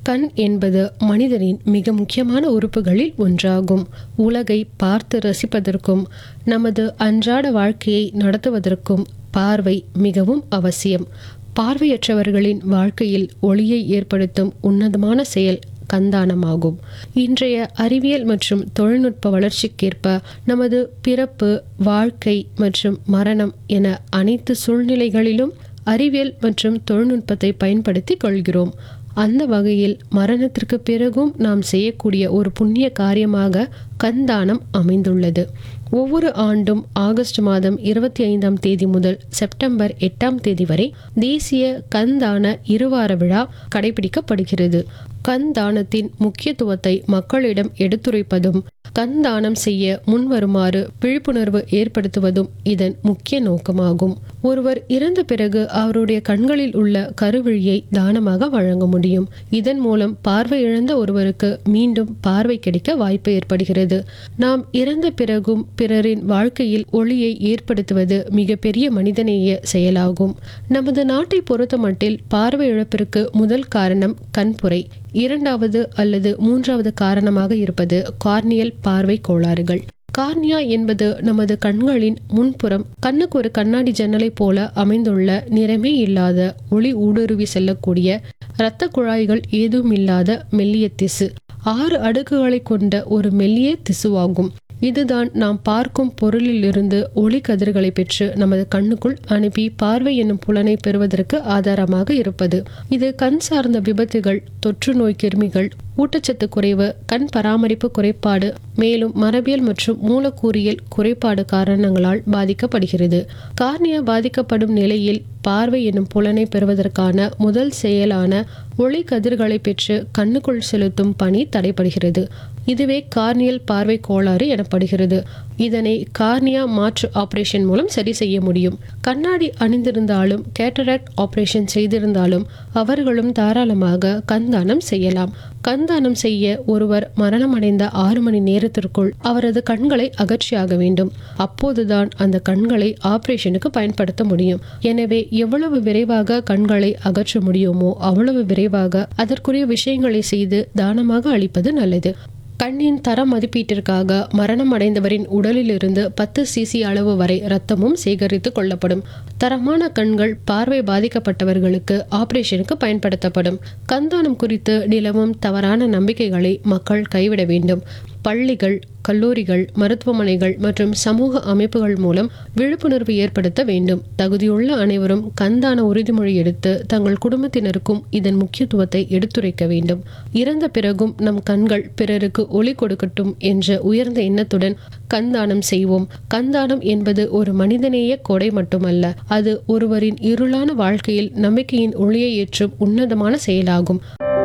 கண் என்பது மனிதனின் மிக முக்கியமான உறுப்புகளில் ஒன்றாகும் உலகை பார்த்து ரசிப்பதற்கும் நமது அன்றாட வாழ்க்கையை நடத்துவதற்கும் பார்வை மிகவும் அவசியம் பார்வையற்றவர்களின் வாழ்க்கையில் ஒளியை ஏற்படுத்தும் உன்னதமான செயல் கந்தானமாகும் இன்றைய அறிவியல் மற்றும் தொழில்நுட்ப வளர்ச்சிக்கேற்ப நமது பிறப்பு வாழ்க்கை மற்றும் மரணம் என அனைத்து சூழ்நிலைகளிலும் அறிவியல் மற்றும் தொழில்நுட்பத்தை பயன்படுத்தி கொள்கிறோம் அந்த வகையில் மரணத்திற்கு பிறகும் நாம் செய்யக்கூடிய ஒரு புண்ணிய காரியமாக கந்தானம் அமைந்துள்ளது ஒவ்வொரு ஆண்டும் ஆகஸ்ட் மாதம் இருபத்தி ஐந்தாம் தேதி முதல் செப்டம்பர் எட்டாம் தேதி வரை தேசிய கந்தான இருவார விழா கடைபிடிக்கப்படுகிறது கந்தானத்தின் முக்கியத்துவத்தை மக்களிடம் எடுத்துரைப்பதும் கந்தானம் செய்ய முன்வருமாறு விழிப்புணர்வு ஏற்படுத்துவதும் இதன் முக்கிய நோக்கமாகும் ஒருவர் இறந்த பிறகு அவருடைய கண்களில் உள்ள கருவிழியை தானமாக வழங்க முடியும் இதன் மூலம் பார்வை இழந்த ஒருவருக்கு மீண்டும் பார்வை கிடைக்க வாய்ப்பு ஏற்படுகிறது நாம் இறந்த பிறகும் பிறரின் வாழ்க்கையில் ஒளியை ஏற்படுத்துவது மிகப்பெரிய மனிதநேய செயலாகும் நமது நாட்டை பொறுத்தமட்டில் பார்வை இழப்பிற்கு முதல் காரணம் கண்புரை இரண்டாவது அல்லது மூன்றாவது காரணமாக இருப்பது கார்னியல் பார்வை கோளாறுகள் கார்னியா என்பது நமது கண்களின் முன்புறம் கண்ணுக்கு ஒரு கண்ணாடி ஜன்னலை போல அமைந்துள்ள நிறமே இல்லாத ஒளி ஊடுருவி செல்லக்கூடிய இரத்த குழாய்கள் ஏதும் இல்லாத மெல்லிய திசு ஆறு அடுக்குகளை கொண்ட ஒரு மெல்லிய திசுவாகும் இதுதான் நாம் பார்க்கும் பொருளிலிருந்து ஒளி கதிர்களை பெற்று நமது கண்ணுக்குள் அனுப்பி பார்வை என்னும் புலனை பெறுவதற்கு ஆதாரமாக இருப்பது இது கண் சார்ந்த விபத்துகள் தொற்று நோய் கிருமிகள் ஊட்டச்சத்து குறைவு கண் பராமரிப்பு குறைபாடு மேலும் மரபியல் மற்றும் மூலக்கூறியல் குறைபாடு காரணங்களால் பாதிக்கப்படுகிறது கார்னியா பாதிக்கப்படும் நிலையில் பார்வை என்னும் புலனை பெறுவதற்கான முதல் செயலான ஒளி கதிர்களை பெற்று கண்ணுக்குள் செலுத்தும் பணி தடைபடுகிறது இதுவே கார்னியல் பார்வை கோளாறு எனப்படுகிறது இதனை கார்னியா மாற்று ஆபரேஷன் மூலம் சரி செய்ய முடியும் கண்ணாடி அணிந்திருந்தாலும் கேட்டராக்ட் ஆபரேஷன் செய்திருந்தாலும் அவர்களும் தாராளமாக கண்தானம் செய்யலாம் கண்தானம் செய்ய ஒருவர் மரணமடைந்த ஆறு மணி நேரத்திற்குள் அவரது கண்களை அகற்றியாக வேண்டும் அப்போதுதான் அந்த கண்களை ஆபரேஷனுக்கு பயன்படுத்த முடியும் எனவே எவ்வளவு விரைவாக கண்களை அகற்ற முடியுமோ அவ்வளவு விரைவாக அதற்குரிய விஷயங்களை செய்து தானமாக அளிப்பது நல்லது கண்ணின் தர மதிப்பீட்டிற்காக மரணம் அடைந்தவரின் உடலிலிருந்து பத்து சிசி அளவு வரை இரத்தமும் சேகரித்து கொள்ளப்படும் தரமான கண்கள் பார்வை பாதிக்கப்பட்டவர்களுக்கு ஆபரேஷனுக்கு பயன்படுத்தப்படும் கந்தானம் குறித்து நிலவும் தவறான நம்பிக்கைகளை மக்கள் கைவிட வேண்டும் பள்ளிகள் கல்லூரிகள் மருத்துவமனைகள் மற்றும் சமூக அமைப்புகள் மூலம் விழிப்புணர்வு ஏற்படுத்த வேண்டும் தகுதியுள்ள அனைவரும் கந்தான உறுதிமொழி எடுத்து தங்கள் குடும்பத்தினருக்கும் இதன் முக்கியத்துவத்தை எடுத்துரைக்க வேண்டும் இறந்த பிறகும் நம் கண்கள் பிறருக்கு ஒளி கொடுக்கட்டும் என்ற உயர்ந்த எண்ணத்துடன் கந்தானம் செய்வோம் கந்தானம் என்பது ஒரு மனிதநேய கொடை மட்டுமல்ல அது ஒருவரின் இருளான வாழ்க்கையில் நம்பிக்கையின் ஒளியை ஏற்றும் உன்னதமான செயலாகும்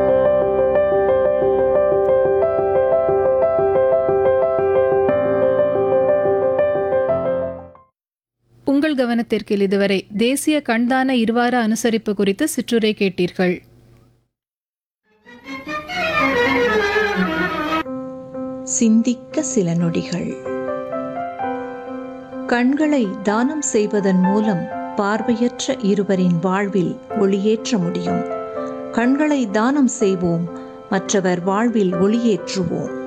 உங்கள் கவனத்திற்கு இதுவரை தேசிய கண்தான இருவார அனுசரிப்பு குறித்து சிற்றுரை கேட்டீர்கள் சிந்திக்க சில நொடிகள் கண்களை தானம் செய்வதன் மூலம் பார்வையற்ற இருவரின் வாழ்வில் ஒளியேற்ற முடியும் கண்களை தானம் செய்வோம் மற்றவர் வாழ்வில் ஒளியேற்றுவோம்